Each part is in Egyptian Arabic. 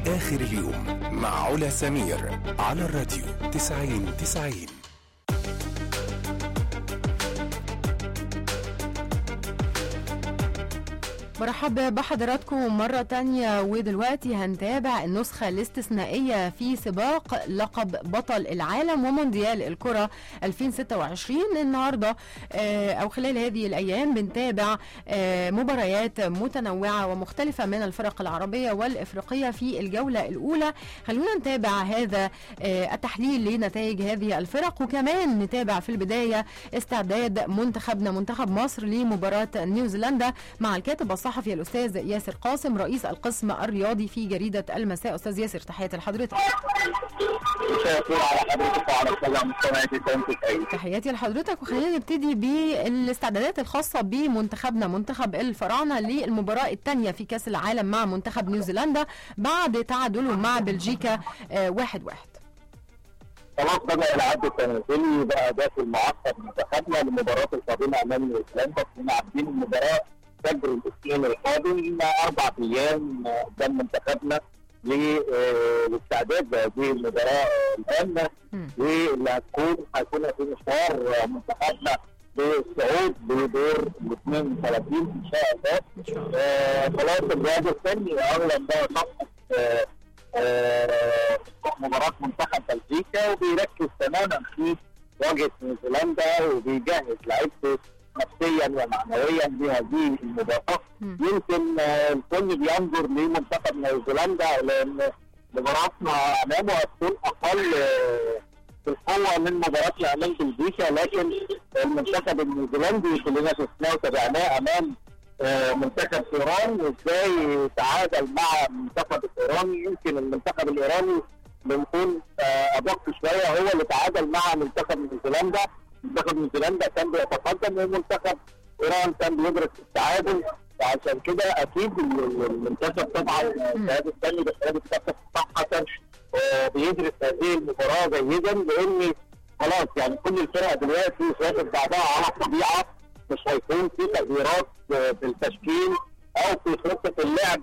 آخر اليوم مع علا سمير على الراديو 90 90 مرحبا بحضراتكم مرة تانية ودلوقتي هنتابع النسخة الاستثنائية في سباق لقب بطل العالم ومونديال الكرة 2026 النهاردة آه، أو خلال هذه الأيام بنتابع آه، مباريات متنوعة ومختلفة من الفرق العربية والإفريقية في الجولة الأولى خلونا نتابع هذا آه، التحليل لنتائج هذه الفرق وكمان نتابع في البداية استعداد منتخبنا منتخب مصر لمباراة نيوزيلندا مع الكاتب الصحفي الأستاذ ياسر قاسم رئيس القسم الرياضي في جريدة المساء أستاذ ياسر تحياتي لحضرتك مساء الخير على حضرتك وعلى السلام مستمعي سنتك أي تحياتي لحضرتك وخلينا نبتدي بالاستعدادات الخاصة بمنتخبنا منتخب الفراعنة للمباراة الثانية في كأس العالم مع منتخب نيوزيلندا بعد تعادله مع بلجيكا آه، واحد واحد خلاص بدأ العد التنازلي بقى ده في المعسكر منتخبنا للمباراة القادمة أمام نيوزيلندا كنا عارفين المباراة فجر الاثنين القادم أربع أيام قدام منتخبنا ل- آه، للاستعداد لهذه المباراة الهامة مم. واللي هتكون هيكون في مشوار منتخبنا بالصعود لدور ال 32 ان شاء الله إن شاء الله آه، خلاص الجهاز الفني اغلب ده صفحه آه، آه، مباراه منتخب بلجيكا وبيركز تماما في مواجهه نيوزيلندا وبيجهز لعيبته نفسيا ومعنويا لهذه المباراه مم. يمكن آه، الكل بينظر لمنتخب نيوزيلندا لان مباراتنا امامه هتكون اقل آه، في القوه من مباراتنا امام بلجيكا لكن المنتخب النيوزيلندي كلنا شفناه وتابعناه امام آه، منتخب ايران وازاي تعادل مع المنتخب الايراني يمكن المنتخب الايراني بنكون آه، ادق شويه هو اللي تعادل مع منتخب نيوزيلندا منتخب نيوزيلندا كان بيتقدم ومنتخب ايران كان بيدرك التعادل وعشان كده اكيد ال- ال- المنتخب طبعا الجهاز الفني بقياده كابتن فتح حسن آه، بيدرس هذه المباراه جيدا لان خلاص يعني كل الفرق دلوقتي واخد بعضها على الطبيعه مش هيكون في تغييرات آه، في التشكيل او في خطه اللعب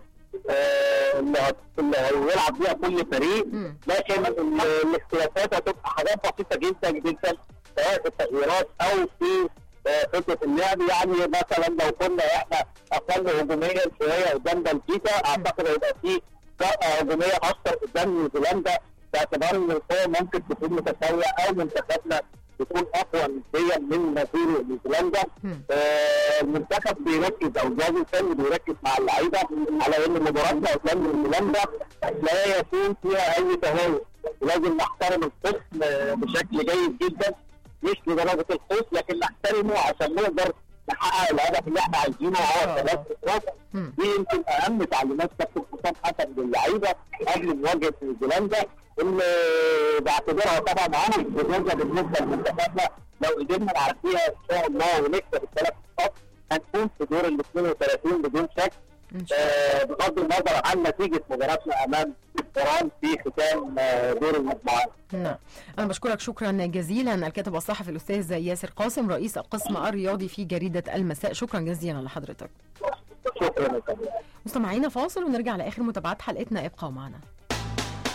آه، اللي هت- اللي هيلعب بيها كل فريق مم. لكن ال- الاختلافات هتبقى حاجات بسيطه جدا جدا سواء في التغييرات او في آه، خطه اللعب يعني مثلا لو كنا احنا اقل هجوميا شويه قدام بلجيكا اعتقد هيبقى في فرقه هجوميه اكثر قدام نيوزيلندا باعتبار ان القوه ممكن تكون متساويه او منتخبنا يكون اقوى نسبيا من نظير نيوزيلندا مم. آه، المنتخب بيركز او الجهاز الفني بيركز مع اللعيبه على ان مباراتنا قدام نيوزيلندا لا يكون فيها اي تهاون لازم نحترم الخصم آه، بشكل جيد جدا مش لدرجه الخوف لكن نحترمه عشان نقدر نحقق الهدف اللي احنا عايزينه آه. وهو ثلاث نقاط مم. دي يمكن اهم تعليمات كابتن حسام حسن للعيبه قبل مواجهه نيوزيلندا اللي بعتبرها طبعا عامل بجوزه بالنسبه لمنتخبنا لو قدرنا نعديها ان شاء الله ونكسب الثلاث نقاط هنكون في دور ال 32 بدون شك إن شاء الله آه، بغض النظر عن نتيجه مباراتنا امام ايران في ختام آه، دور المجموعات. نعم أنا بشكرك شكرا جزيلا الكاتب الصحفي الأستاذ ياسر قاسم رئيس القسم الرياضي في جريدة المساء شكرا جزيلا لحضرتك شكرا يا فندم. مستمعينا فاصل ونرجع لآخر متابعات حلقتنا ابقوا معنا